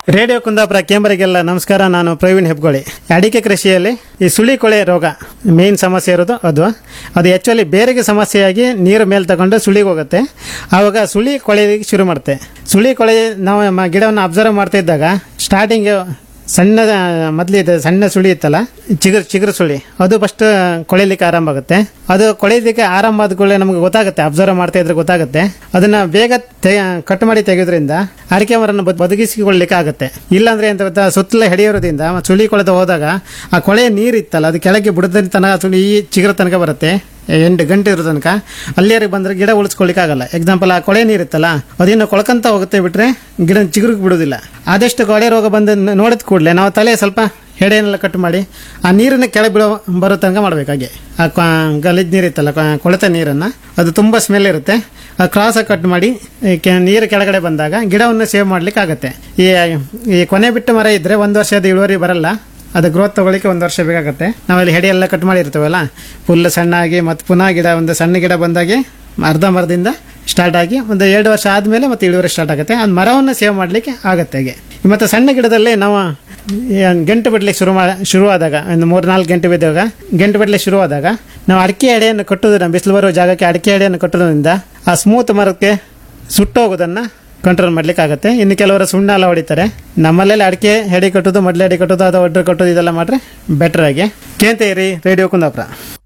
radio Kundapura ಕೇಂಬರಿಗೆಲ್ಲ ನಮಸ್ಕಾರ ನಾನು ಪ್ರವೀಣ್ ಹೆಬ್ಗೋಳಿ ಅಡಿಕೆ ಕೃಷಿಯಲ್ಲಿ ಈ ಸುಳಿ ಕೊಳೆ ರೋಗ ಮೇನ್ ಸಮಸ್ಯೆ ಇರೋದು ಅದು ಅದು ಆ್ಯಕ್ಚುಲಿ ಬೇರೆಗೆ ಸಮಸ್ಯೆಯಾಗಿ ನೀರು ಮೇಲೆ ತಗೊಂಡು ಸುಳಿಗೆ ಹೋಗುತ್ತೆ ಆವಾಗ ಸುಳಿ ಕೊಳೆಯಲಿಕ್ಕೆ ಶುರು ಮಾಡುತ್ತೆ ಸುಳಿ ಕೊಳೆ ನಾವು ಮ- ಗಿಡವನ್ನು ಅಬ್ಸರ್ವ್ ಮಾಡ್ತಾ ಇದ್ದಾಗ ಸ್ಟಾರ್ಟಿಂಗ್ ಸಣ್ಣ ಮೊದಲಿದೆ ಸಣ್ಣ ಸುಳಿ ಇತ್ತಲ್ಲ ಚಿಗುರು ಚಿಗುರು ಸುಳಿ ಅದು ಫಸ್ಟ್ ಕೊಳೆಯಲಿಕ್ಕೆ ಆರಂಭ ಆಗುತ್ತೆ ಅದು ಕೊಳೆಯಲಿಕ್ಕೆ ಆರಂಭ ಆದ ಕೂಡಲೇ ನಮಗೆ ಗೊತ್ತಾಗುತ್ತೆ ಅಬ್ಸರ್ವ್ ಮಾಡ್ತಾ ಇದ್ರೆ ಗೊತ್ತಾಗುತ್ತೆ ಅದನ್ನ ಬೇಗ ತೆ ಕಟ್ ಮಾಡಿ ತೆಗೆಯೋದ್ರಿಂದ ಅಡಿಕೆ ಮರನ್ನು ಬದ್- ಬದುಕಿಸಿಕೊಳ್ಳಲಿಕ್ಕೆ ಆಗುತ್ತೆ ಇಲ್ಲಾಂದ್ರೆ ಎಂತ ಗೊತ್ತಾ ಸುತ್ತಲೇ ಹೆಡೆಯೋದ್ರಿಂದ ಸುಳಿ ಕೊಳೆದು ಹೋದಾಗ ಆ ಕೊಳೆಯ ನೀರು ಇತ್ತಲ್ಲ ಅದು ಕೆಳಗೆ ಬುಡದ ತನಕ ಸುಳಿ ಈ ಚಿಗುರ ತನಕ ಬರುತ್ತೆ ಎಂಟು ಗಂಟೆ ಇರೋ ತನಕ ಅಲ್ಲಿಯರಿಗೆ ಬಂದ್ರೆ ಗಿಡ ಉಳಿಸ್ಕೊಳ್ಳಿಕ್ಕೆ ಆಗಲ್ಲ ಎಕ್ಸಾಂಪಲ್ ಆ ಕೊಳೆ ನೀರಿತ್ತಲ್ಲ ಅದಿನ್ನು ಕೊಳ್ಕಂತ ಹೋಗುತ್ತೆ ಬಿಟ್ರೆ ಗಿಡ ಚಿಗುರಿಗೆ ಬಿಡುವುದಿಲ್ಲ ಆದಷ್ಟು ಕೊಳೆ ರೋಗ ಬಂದು ನೋಡಿದ ಕೂಡಲೇ ನಾವು ತಲೆ ಸ್ವಲ್ಪ ಹೆಡೆಯನ್ನೆಲ್ಲ ಕಟ್ ಮಾಡಿ ಆ ನೀರನ್ನ ಕೆಳಗೆ ಬಿಡೋ ಬರೋ ತನಕ ಮಾಡ್ಬೇಕಾಗೆ ಆ ಕ- ಗಲೀಜ್ ನೀರಿತ್ತಲ್ಲ ಕ- ಕೊಳೆತ ನೀರನ್ನು ಅದು ತುಂಬ ಸ್ಮೆಲ್ ಇರುತ್ತೆ ಆ ಕ್ರಾಸಾಗಿ ಕಟ್ ಮಾಡಿ ಈ ಕೆ- ನೀರು ಕೆಳಗಡೆ ಬಂದಾಗ ಗಿಡವನ್ನು ಸೇವ್ ಮಾಡ್ಲಿಕ್ಕೆ ಆಗುತ್ತೆ ಈ ಈ ಕೊನೆ ಬಿಟ್ಟು ಮರ ಇದ್ರೆ ಒಂದು ವರ್ಷದ ಇಳುವರಿ ಬರಲ್ಲ ಅದು ಗ್ರೋತ್ ತಗೊಳ್ಳಿಕ್ಕೆ ಒಂದು ವರ್ಷ ಬೇಕಾಗುತ್ತೆ ನಾವಲ್ಲಿ ಹೆಡೆ ಎಲ್ಲ ಕಟ್ ಮಾಡಿರ್ತೀವಲ್ಲ ಫುಲ್ ಸಣ್ಣ ಆಗಿ ಮತ್ತು ಪುನಃ ಗಿಡ ಒಂದು ಸಣ್ಣ ಗಿಡ ಬಂದಾಗೆ ಅರ್ಧ ಮರದಿಂದ ಸ್ಟಾರ್ಟ್ ಆಗಿ ಒಂದು ಎರಡು ವರ್ಷ ಆದಮೇಲೆ ಮತ್ತೆ ಇಳುವರಿ ಸ್ಟಾರ್ಟ್ ಆಗುತ್ತೆ ಆ ಮರವನ್ನು ಸೇವ್ ಮಾಡಲಿಕ್ಕೆ ಆಗುತ್ತೆ ಹಾಗೆ ಮತ್ತು ಸಣ್ಣ ಗಿಡದಲ್ಲಿ ನಾವು ಏನ್ ಗಂಟು ಬಿಡ್ಲಿಕ್ಕೆ ಶುರು ಮಾ ಶುರುವಾದಾಗ ಒಂದು ಮೂರು ನಾಲ್ಕು ಗಂಟೆ ಬಿದ್ದಾಗ ಗಂಟು ಬಿಡ್ಲಿಕ್ಕೆ ಶುರುವಾದಾಗ ನಾವು ಅಡಿಕೆ ಎಡೆಯನ್ನು ಕಟ್ಟೋದ್ರಿಂದ ಬಿಸಿಲು ಬರೋ ಜಾಗಕ್ಕೆ ಅಡಿಕೆ ಎಡೆಯನ್ನು ಕಟ್ಟೋದ್ರಿಂದ ಆ ಸ್ಮೂತ್ ಮರಕ್ಕೆ ಸುಟ್ಟೋಗೋದನ್ನು ಕಂಟ್ರೋಲ್ ಮಾಡ್ಲಿಕ್ಕೆ ಆಗುತ್ತೆ ಇನ್ನು ಕೆಲವರು ಸುಣ್ಣ ಎಲ್ಲ ಹೊಡಿತಾರೆ ನಮ್ಮಲ್ಲೆಲ್ಲ ಅಡಿಕೆ ಹೆಡಿ ಕಟ್ಟೋದು ಮೊದಲೇ ಅಡಿ ಕಟ್ಟೋದು ಅದು ಒಡ್ರೆ ಕಟ್ಟೋದು ಇದೆಲ್ಲ ಮಾಡ್ರೆ ಬೆಟರ್ ಆಗಿ ಕೇಂತ ಇರಿ ರೇಡಿಯೋ ಕುಂದಾಪುರ